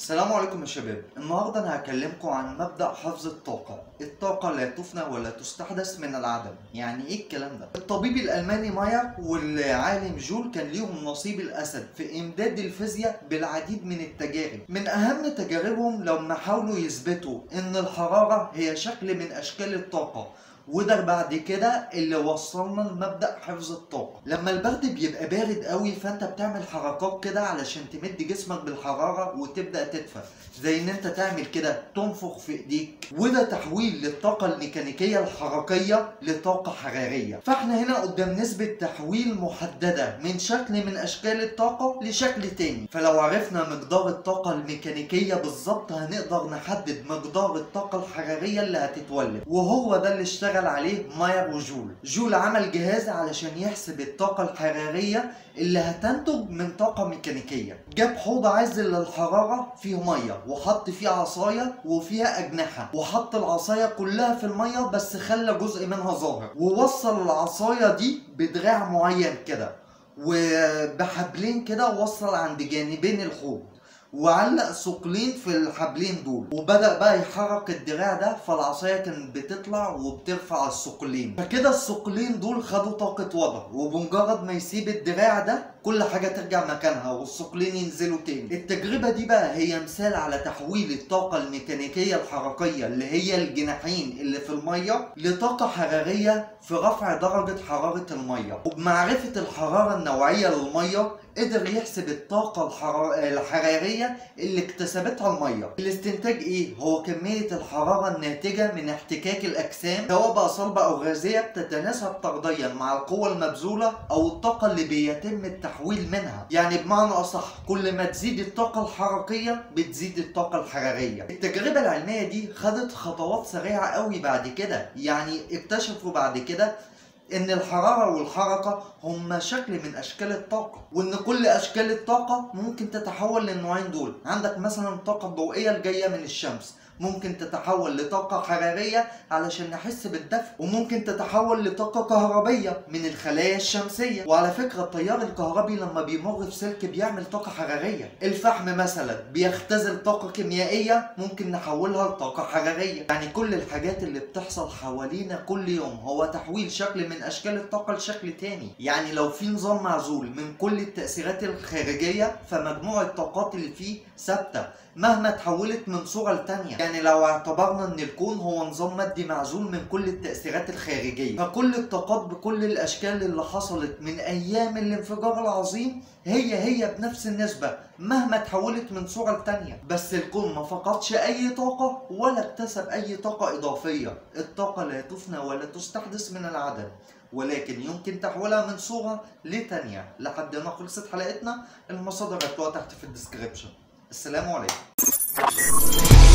السلام عليكم يا شباب النهارده انا هكلمكم عن مبدأ حفظ الطاقة الطاقة لا تفنى ولا تستحدث من العدم يعني ايه الكلام ده الطبيب الالماني ماير والعالم جول كان ليهم نصيب الاسد في امداد الفيزياء بالعديد من التجارب من اهم تجاربهم لما حاولوا يثبتوا ان الحرارة هي شكل من اشكال الطاقة وده بعد كده اللي وصلنا لمبدا حفظ الطاقه لما البرد بيبقى بارد قوي فانت بتعمل حركات كده علشان تمد جسمك بالحراره وتبدا تدفى زي ان انت تعمل كده تنفخ في ايديك وده تحويل للطاقه الميكانيكيه الحركيه لطاقه حراريه فاحنا هنا قدام نسبه تحويل محدده من شكل من اشكال الطاقه لشكل تاني فلو عرفنا مقدار الطاقه الميكانيكيه بالظبط هنقدر نحدد مقدار الطاقه الحراريه اللي هتتولد وهو ده اللي اشتغل اشتغل عليه ماير وجول جول عمل جهاز علشان يحسب الطاقة الحرارية اللي هتنتج من طاقة ميكانيكية جاب حوض عازل للحرارة فيه مية وحط فيه عصاية وفيها أجنحة وحط العصاية كلها في المية بس خلى جزء منها ظاهر ووصل العصاية دي بدراع معين كده وبحبلين كده وصل عند جانبين الحوض وعلق ثقلين في الحبلين دول وبدا بقى يحرك الدراع ده فالعصايه كانت بتطلع وبترفع الثقلين فكده الثقلين دول خدوا طاقه وضع وبمجرد ما يسيب الدراع ده كل حاجه ترجع مكانها والثقلين ينزلوا تاني التجربه دي بقى هي مثال على تحويل الطاقه الميكانيكيه الحركيه اللي هي الجناحين اللي في الميه لطاقه حراريه في رفع درجه حراره الميه وبمعرفه الحراره النوعيه للميه قدر يحسب الطاقة الحرار... الحرارية اللي اكتسبتها المية الاستنتاج ايه؟ هو كمية الحرارة الناتجة من احتكاك الأجسام سواء بقى صلبة أو غازية بتتناسب طرديا مع القوة المبذولة أو الطاقة اللي بيتم التحويل منها يعني بمعنى أصح كل ما تزيد الطاقة الحركية بتزيد الطاقة الحرارية التجربة العلمية دي خدت خطوات سريعة قوي بعد كده يعني اكتشفوا بعد كده ان الحرارة والحركة هما شكل من اشكال الطاقة وان كل اشكال الطاقة ممكن تتحول للنوعين دول عندك مثلا الطاقة الضوئية الجاية من الشمس ممكن تتحول لطاقة حرارية علشان نحس بالدفء وممكن تتحول لطاقة كهربية من الخلايا الشمسية وعلى فكرة التيار الكهربي لما بيمر في سلك بيعمل طاقة حرارية الفحم مثلا بيختزل طاقة كيميائية ممكن نحولها لطاقة حرارية يعني كل الحاجات اللي بتحصل حوالينا كل يوم هو تحويل شكل من أشكال الطاقة لشكل تاني يعني لو في نظام معزول من كل التأثيرات الخارجية فمجموع الطاقات اللي فيه ثابتة مهما تحولت من صورة لتانية يعني لو اعتبرنا ان الكون هو نظام مادي معزول من كل التأثيرات الخارجية فكل الطاقات بكل الاشكال اللي حصلت من ايام الانفجار العظيم هي هي بنفس النسبة مهما تحولت من صورة لتانية بس الكون ما فقدش اي طاقة ولا اكتسب اي طاقة اضافية الطاقة لا تفنى ولا تستحدث من العدم ولكن يمكن تحويلها من صورة لتانية لحد ما خلصت حلقتنا المصادر هتلاقوها تحت في الديسكريبشن السلام عليكم